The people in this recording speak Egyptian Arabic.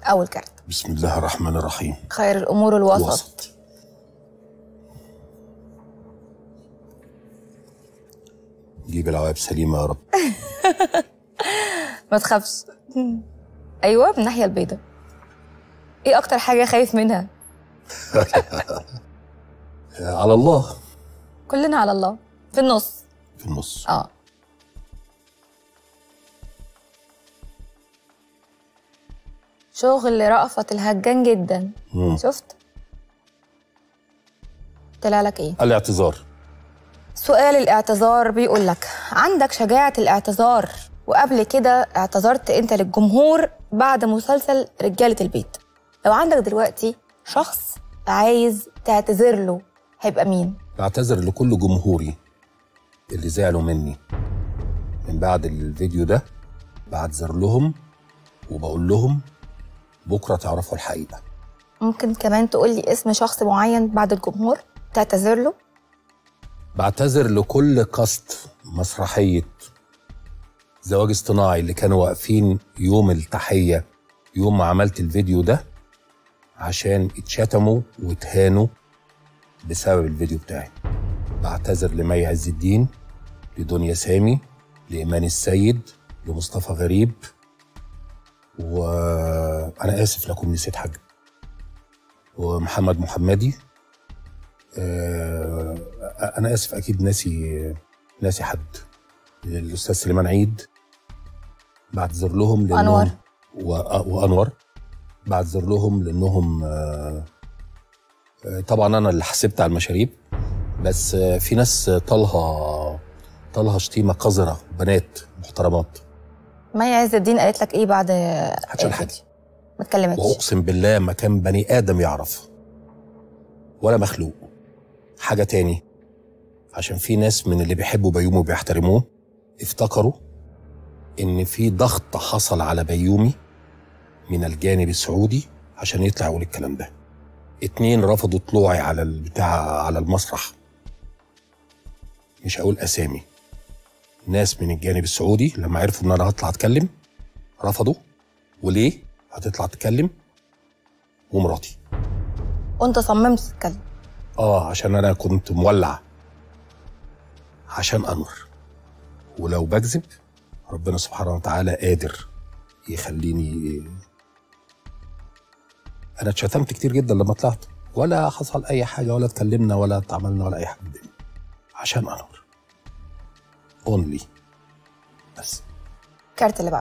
اول كارت بسم الله الرحمن الرحيم خير الامور الوسط وسط جيب العواقب سليمة يا رب ما تخافش ايوه من الناحيه البيضاء ايه اكتر حاجه خايف منها على الله كلنا على الله في النص في النص اه شغل رأفت الهجان جدا مم. شفت طلع لك ايه الاعتذار سؤال الاعتذار بيقول لك عندك شجاعة الاعتذار وقبل كده اعتذرت انت للجمهور بعد مسلسل رجالة البيت لو عندك دلوقتي شخص عايز تعتذر له هيبقى مين؟ بعتذر لكل جمهوري اللي زعلوا مني من بعد الفيديو ده بعتذر لهم وبقول لهم بكرة تعرفوا الحقيقة ممكن كمان تقول لي اسم شخص معين بعد الجمهور تعتذر له بعتذر لكل كاست مسرحية زواج اصطناعي اللي كانوا واقفين يوم التحية يوم ما عملت الفيديو ده عشان اتشتموا واتهانوا بسبب الفيديو بتاعي بعتذر لمي عز الدين لدنيا سامي لإيمان السيد لمصطفى غريب وأنا آسف لكم نسيت حاجة ومحمد محمدي آه، انا اسف اكيد ناسي ناسي حد الاستاذ سليمان عيد بعتذر لهم لانهم وأنور. و- وانور بعتذر لهم لانهم آه، آه، طبعا انا اللي حسبت على المشاريب بس آه، في ناس طالها طالها شتيمه قذره بنات محترمات مي عز الدين قالت لك ايه بعد هتشيل حاجه الفيديو؟ ما اتكلمتش واقسم بالله ما كان بني ادم يعرف ولا مخلوق حاجه تاني عشان في ناس من اللي بيحبوا بيومي وبيحترموه افتكروا ان في ضغط حصل على بيومي من الجانب السعودي عشان يطلع يقول الكلام ده اتنين رفضوا طلوعي على البتاع على المسرح مش هقول اسامي ناس من الجانب السعودي لما عرفوا ان انا هطلع اتكلم رفضوا وليه هتطلع تتكلم ومراتي وانت صممت تتكلم اه عشان انا كنت مولع عشان انور ولو بكذب ربنا سبحانه وتعالى قادر يخليني انا اتشتمت كتير جدا لما طلعت ولا حصل اي حاجه ولا اتكلمنا ولا اتعاملنا ولا اي حاجه قدامي عشان انور اونلي بس كارت اللي بعده